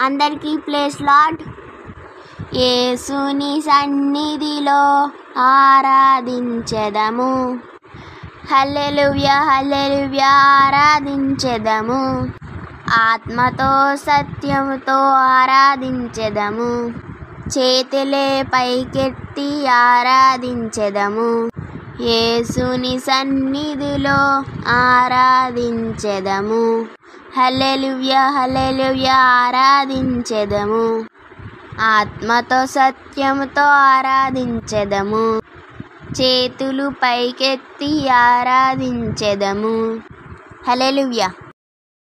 అందరికీ place lot యేసుని సన్నిధిలో ఆరాధించెదము హల్లెలూయ హల్లెలూయ ఆరాధించెదము ఆత్మతో సత్యముతో ఆరాధించెదము చేతులే పైకెత్తి ఆరాధించెదము యేసుని సన్నిధిలో ఆరాధించెదము హల్లెలూయ హల్లెలూయ ఆరాధించెదము ఆత్మతో సత్యముతో ఆరాధించెదము చేతులు పైకెత్తి ఆరాధించెదము హల్లెలూయా